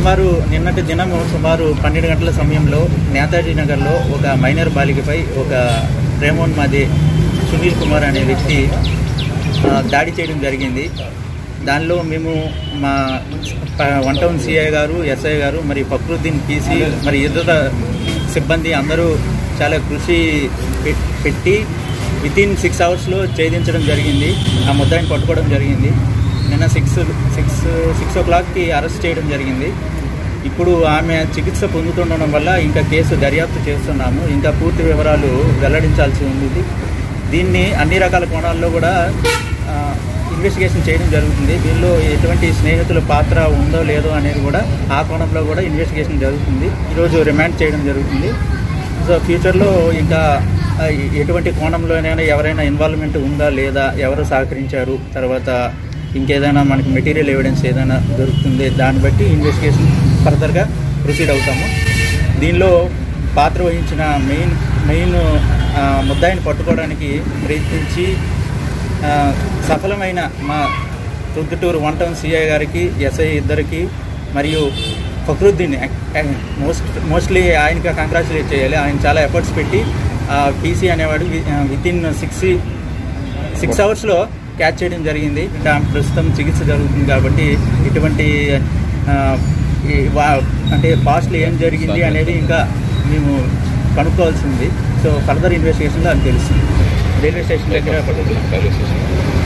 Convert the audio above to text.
సుమారు నిన్నటి దినము సుమారు పన్నెండు గంటల సమయంలో నేతాజీ నగర్లో ఒక మైనర్ బాలికపై ఒక ప్రేమోన్మాది సునీల్ కుమార్ అనే వ్యక్తి ఆ, దాడి చేయడం జరిగింది దానిలో మేము మా ప- వన్ టౌన్ సిఐ గారు ఎస్ఐ గారు మరి ఫక్రుద్దీన్ పీసీ మరి ఇతర సిబ్బంది అందరూ చాలా కృషి పె- పెట్టి విత్ ఇన్ సిక్స్ అవర్స్లో ఛేదించడం జరిగింది ఆ ముద్దాయిని పట్టుకోవడం జరిగింది నిన్న సిక్స్ సిక్స్ సిక్స్ ఓ క్లాక్కి అరెస్ట్ చేయడం జరిగింది ఇప్పుడు ఆమె చికిత్స పొందుతుండడం వల్ల ఇంకా కేసు దర్యాప్తు చేస్తున్నాము ఇంకా పూర్తి వివరాలు వెల్లడించాల్సి ఉంది దీన్ని అన్ని రకాల కోణాల్లో కూడా ఆ, ఇన్వెస్టిగేషన్ చేయడం జరుగుతుంది దీనిలో ఎటువంటి స్నేహితుల పాత్ర ఉందో లేదో అనేది కూడా ఆ కోణంలో కూడా ఇన్వెస్టిగేషన్ జరుగుతుంది ఈరోజు రిమాండ్ చేయడం జరుగుతుంది సో ఫ్యూచర్లో ఇంకా ఆ, ఎటువంటి కోణంలోనైనా ఎవరైనా ఇన్వాల్వ్మెంట్ ఉందా లేదా ఎవరు సహకరించారు తర్వాత ఇంకేదైనా మనకి మెటీరియల్ ఎవిడెన్స్ ఏదైనా దొరుకుతుంది దాన్ని బట్టి ఇన్వెస్టిగేషన్ ఫర్దర్గా ప్రొసీడ్ అవుతాము దీనిలో పాత్ర వహించిన మెయిన్ మెయిన్ ఆ, ముద్దాయిని పట్టుకోవడానికి ప్రయత్నించి ఆ, సఫలమైన మా రుద్దుటూరు వన్ టౌన్ సిఐ గారికి ఎస్ఐ ఇద్దరికి మరియు ఫక్రుద్దీన్ మోస్ట్ మోస్ట్లీ ఆయనకి కంగ్రాచులేట్ చేయాలి ఆయన చాలా ఎఫర్ట్స్ పెట్టి పీసీ అనేవాడు విత్ ఇన్ సిక్స్ సిక్స్ అవర్స్లో క్యాచ్ చేయడం జరిగింది ఇంకా ప్రస్తుతం చికిత్స జరుగుతుంది కాబట్టి ఇటువంటి ఆ, ఈ వా- అంటే పాస్ట్లో ఏం జరిగింది అనేది ఇంకా మేము కనుక్కోవాల్సి ఉంది సో ఫర్దర్ ఇన్వెస్టిగేషన్లో అది తెలుస్తుంది రైల్వే స్టేషన్ దగ్గర రైల్వే స్టేషన్